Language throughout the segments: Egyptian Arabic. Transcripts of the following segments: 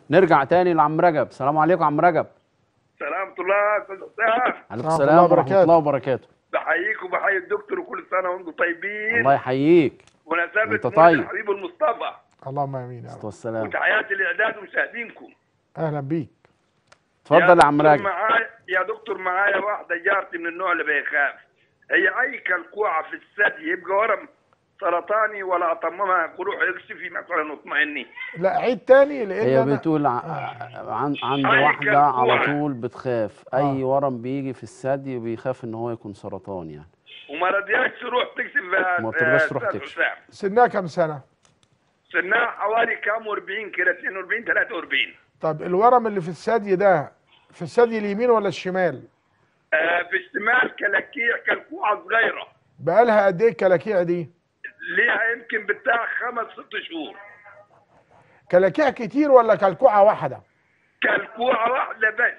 نرجع تاني لعم رجب السلام عليكم عم رجب سلامة الله استاذ حسام عليكم ورحمة السلام الله ورحمه وبركاته. الله وبركاته بحييك وبحيي الدكتور وكل سنه وانتم طيبين الله يحييك ونسابة أنت مولد طيب. الحبيب المصطفى اللهم امين يا الصلاه رب والسلام وتحياتي لاعداد ومشاهدينكم اهلا بيك اتفضل يا عم دكتور رجب معايا يا دكتور معايا واحده جارتي من النوع اللي بيخاف هي اي كلكوعه في الثدي يبقى ورم سرطاني ولا اطممها روح اكشفي مثلا واطمئني لا عيد تاني لان هي أنا بتقول ع- عن عند أي واحده كلكوعة. على طول بتخاف اي آه. ورم بيجي في الثدي بيخاف ان هو يكون سرطان يعني وما رضيتش تروح تكشف يا- ما بترضاش يا تروح أستاذ تكشف. حسام. سنها كام سنه سنها حوالي كام 40 كده 42 43 طب الورم اللي في الثدي ده في الثدي اليمين ولا الشمال آه في الشمال كلاكيع كلكوعه صغيره بقالها قد ايه الكلاكيع دي ليها يمكن بتاع خمس ست شهور كلاكيع كتير ولا كلكوعه واحده كلكوعه واحده بس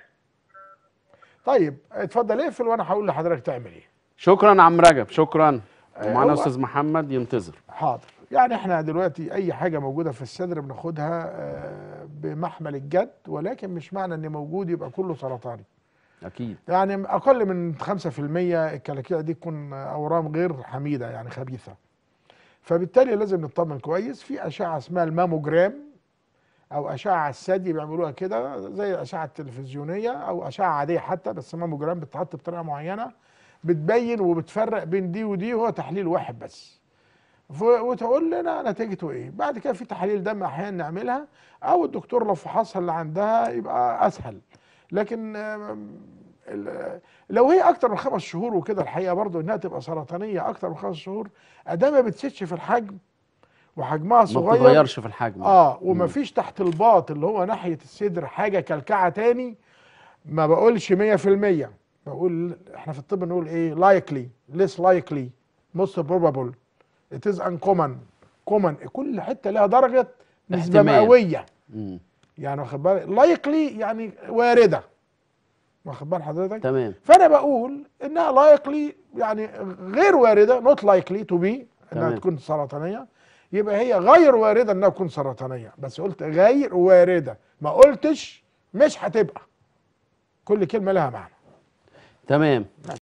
طيب اتفضل اقفل وانا هقول لحضرتك تعمل ايه شكرا عم رجب شكرا آه، ومعانا هو- استاذ محمد ينتظر حاضر يعني احنا دلوقتي اي حاجه موجوده في الصدر بناخدها آه، بمحمل الجد ولكن مش معنى ان موجود يبقى كله سرطاني اكيد يعني اقل من 5% الكلاكيع دي تكون اورام غير حميده يعني خبيثه فبالتالي لازم نطمن كويس في اشعه اسمها الماموجرام او اشعه على الثدي بيعملوها كده زي الاشعه التلفزيونيه او اشعه عاديه حتى بس ماموجرام بتتحط بطريقه معينه بتبين وبتفرق بين دي ودي هو تحليل واحد بس ف- وتقول لنا نتيجته ايه بعد كده في تحاليل دم احيانا نعملها او الدكتور لو فحصها اللي عندها يبقى اسهل لكن آم، ال- لو هي اكتر من خمس شهور وكده الحقيقه برضو انها تبقى سرطانيه اكتر من خمس شهور ادام ما بتزيدش في الحجم وحجمها ما صغير بتتغيرش في الحجم اه ومفيش تحت الباط اللي هو ناحيه الصدر حاجه كلكعه تاني ما بقولش 100% بقول احنا في الطب نقول ايه likely less likely most probable it is uncommon common كل حته لها درجه نسبه احتمال. مئويه مم. يعني واخد بالك likely يعني وارده واخد بال حضرتك تمام فانا بقول انها لايكلي يعني غير وارده نوت لايكلي تو بي انها تمام. تكون سرطانيه يبقى هي غير وارده انها تكون سرطانيه بس قلت غير وارده ما قلتش مش هتبقى كل كلمه لها معنى تمام